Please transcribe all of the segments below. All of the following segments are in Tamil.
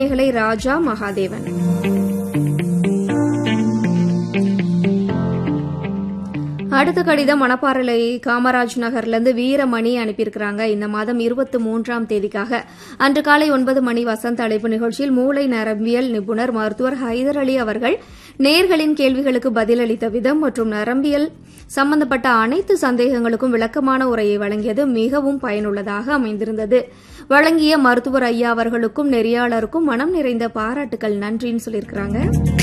மேகலை ராஜா மகாதேவன் அடுத்த கடிதம் மணப்பாறையில காமராஜ் நகர்ல இருந்து வீரமணி அனுப்பியிருக்கிறாங்க இந்த மாதம் இருபத்தி மூன்றாம் தேதிக்காக அன்று காலை ஒன்பது மணி வசந்த அழைப்பு நிகழ்ச்சியில் மூளை நரம்பியல் நிபுணர் மருத்துவர் ஹைதர் அலி அவர்கள் நேர்களின் கேள்விகளுக்கு பதிலளித்த விதம் மற்றும் நரம்பியல் சம்பந்தப்பட்ட அனைத்து சந்தேகங்களுக்கும் விளக்கமான உரையை வழங்கியது மிகவும் பயனுள்ளதாக அமைந்திருந்தது வழங்கிய மருத்துவர் ஐயா அவர்களுக்கும் நெறியாளருக்கும் மனம் நிறைந்த பாராட்டுகள் நன்றின்னு சொல்லியிருக்கிறாங்க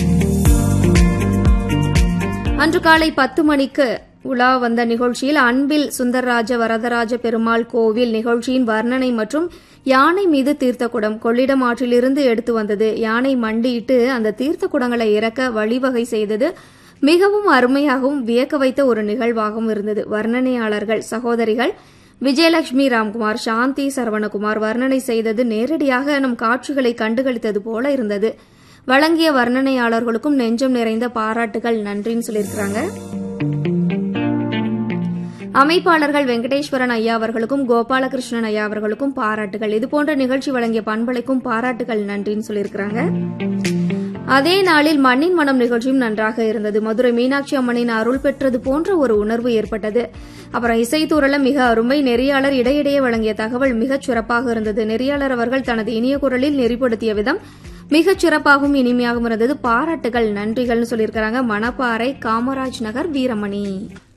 அன்று காலை பத்து மணிக்கு உலா வந்த நிகழ்ச்சியில் அன்பில் சுந்தரராஜ வரதராஜ பெருமாள் கோவில் நிகழ்ச்சியின் வர்ணனை மற்றும் யானை மீது தீர்த்த குடம் கொள்ளிடம் ஆற்றிலிருந்து எடுத்து வந்தது யானை மண்டியிட்டு அந்த தீர்த்த குடங்களை இறக்க வழிவகை செய்தது மிகவும் அருமையாகவும் வியக்க வைத்த ஒரு நிகழ்வாகவும் இருந்தது வர்ணனையாளர்கள் சகோதரிகள் விஜயலட்சுமி ராம்குமார் சாந்தி சரவணகுமார் வர்ணனை செய்தது நேரடியாக நம் காட்சிகளை கண்டுகளித்தது போல இருந்தது வழங்கிய வர்ணனையாளர்களுக்கும் நெஞ்சம் நிறைந்த பாராட்டுகள் நன்றின்னு சொல்லியிருக்கிறாங்க அமைப்பாளர்கள் வெங்கடேஸ்வரன் ஐயா அவர்களுக்கும் கோபாலகிருஷ்ணன் ஐயா அவர்களுக்கும் பாராட்டுகள் இதுபோன்ற நிகழ்ச்சி வழங்கிய பண்பலைக்கும் பாராட்டுகள் நன்றின்னு சொல்லியிருக்கிறாங்க அதே நாளில் மண்ணின் மனம் நிகழ்ச்சியும் நன்றாக இருந்தது மதுரை மீனாட்சி அம்மனின் அருள் பெற்றது போன்ற ஒரு உணர்வு ஏற்பட்டது அப்புறம் இசைத்தூரலம் மிக அருமை நெறியாளர் இடையிடையே வழங்கிய தகவல் மிகச் சிறப்பாக இருந்தது நெறியாளர் அவர்கள் தனது இனிய குரலில் நெறிப்படுத்திய விதம் மிகச் சிறப்பாகவும் இனிமையாகவும் இருந்தது பாராட்டுகள் நன்றிகள்னு சொல்லியிருக்கிறாங்க மணப்பாறை காமராஜ் நகர் வீரமணி